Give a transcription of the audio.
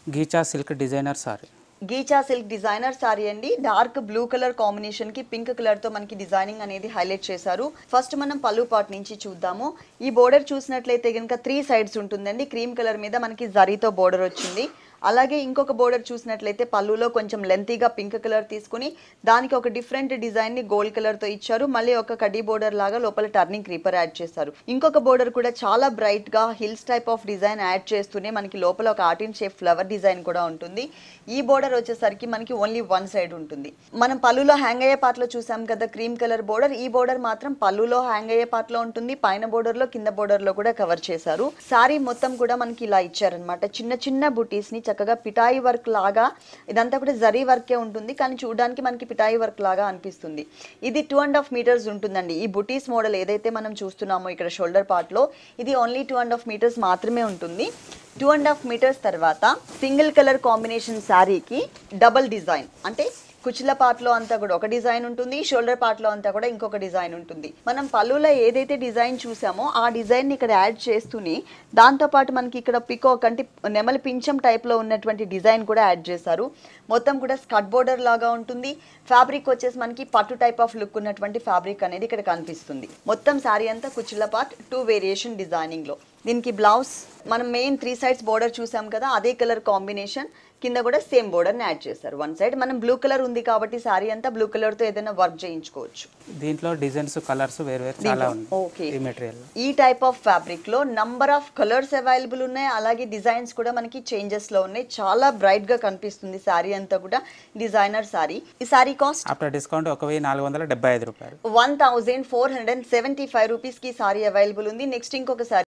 గీచా silk designer sari ghicha silk designer sari అండి dark blue colour combination కి pink colour తో మనకి డిజైనింగ్ అనేది హైలైట్ చేశారు ఫస్ట్ మనం పళ్ళు పాట్ నుంచి చూద్దాము ఈ బోర్డర్ చూసినట్లయితే కనుక త్రీ సైడ్స్ ఉంటుందండి క్రీమ్ కలర్ మీద మనకి జరీతో బోర్డర్ వచ్చింది అలాగే ఇంకొక బోర్డర్ చూసినట్లయితే పళ్ళులో కొంచెం లెంతీగా పింక్ కలర్ తీసుకుని దానికి ఒక డిఫరెంట్ డిజైన్ ని గోల్డ్ కలర్ తో ఇచ్చారు మళ్ళీ ఒక కడ్డీ బోర్డర్ లాగా లోపల టర్నింగ్ క్రీపర్ యాడ్ చేశారు ఇంకొక బోర్డర్ కూడా చాలా బ్రైట్ గా hills type of design add చేస్తూనే మనకి లోపల ఒక ఆర్టిన్ షేప్ ఫ్లవర్ డిజైన్ కూడా ఉంటుంది ఈ బోర్డర్ వచ్చేసరికి మనకి ఓన్లీ వన్ సైడ్ ఉంటుంది మనం పళ్ళులో హ్యాంగ్ అయ్యే పార్ట్ లో చూసాం కదా క్రీమ్ కలర్ బోర్డర్ ఈ బోర్డర్ మాత్రం పళ్ళులో హ్యాంగ్ అయ్యే పార్ట్ లో ఉంటుంది పైన బోర్డర్ లో కింద బోర్డర్ లో కూడా కవర్ చేశారు సారీ మొత్తం కూడా మనకి ఇలా ఇచ్చారనమాట చిన్న చిన్న బుటీస్ ని చక్కగా పిటాయి వర్క్ లాగా ఇదంతా కూడా జరీ వర్కే ఉంటుంది కానీ చూడడానికి మనకి పిటాయి వర్క్ లాగా అనిపిస్తుంది ఇది టూ అండ్ హాఫ్ మీటర్స్ ఉంటుందండి ఈ బుటీస్ మోడల్ ఏదైతే మనం చూస్తున్నామో ఇక్కడ షోల్డర్ పార్ట్ లో ఇది only two and half metres మాత్రమే ఉంటుంది టూ అండ్ హాఫ్ మీటర్స్ తర్వాత సింగిల్ కలర్ కాంబినేషన్ శారీకి డబల్ డిజైన్ అంటే కుచ్చుల పార్ట్ లో అంతా కూడా ఒక డిజైన్ ఉంటుంది షోల్డర్ పార్ట్ లో అంతా కూడా ఇంకొక డిజైన్ ఉంటుంది మనం పళ్ళులో ఏదైతే డిజైన్ చూసామో ఆ డిజైన్ ని ఇక్కడ యాడ్ చేస్తూనే దాంతో పాటు మనకి ఇక్కడ పికాక్ అంటే నెమలి పింఛం టైప్ లో ఉన్నటువంటి డిజైన్ కూడా యాడ్ చేశారు మొత్తం కూడా స్కట్ బోర్డర్ లాగా ఉంటుంది ఫ్యాబ్రిక్ వచ్చేసి మనకి పట్టు టైప్ ఆఫ్ లుక్ ఉన్నటువంటి ఫ్యాబ్రిక్ అనేది ఇక్కడ కనిపిస్తుంది మొత్తం శారీ అంతా కుచ్చుల పార్ట్ టూ వేరియేషన్ డిజైనింగ్ లో దీనికి బ్లౌజ్ మనం మెయిన్ త్రీ సైడ్స్ బోర్డర్ చూసాం కదా అదే కలర్ కాంబినేషన్ కింద కూడా సేమ్ బోర్డర్ని యాడ్ చేశారు వన్ సైడ్ మనం బ్లూ కలర్ ఉంది కాబట్టి శారీ అంతా బ్లూ కలర్తో ఏదైనా వర్క్ చేయించుకోవచ్చు దీంట్లో డిజైన్స్ కలర్స్ వేరు వేరు చాలా దీంట్లో, ఉన్నాయి okay. ఈ మెటీరియల్ ఈ టైప్ ఆఫ్ ఫ్యాబ్రిక్ లో నంబర్ ఆఫ్ కలర్స్ అవైలబుల్ ఉన్నాయి అలాగే డిజైన్స్ కూడా మనకి చేంజెస్ లో ఉన్నాయి చాలా బ్రైట్ గా కనిపిస్తుంది శారీ అంతా కూడా డిజైనర్ శారీ ఈ శారీ కాస్ట్ ఆఫ్టర్ డిస్కౌంట్ ఒక వెయ్యి నాలుగు వందల డెబ్బై ఐదు రూపాయలు one thousand four hundred seventy five rupees కి సారీ అవైలబుల్ ఉంది నెక్స్ట్ ఇంకొక సారీ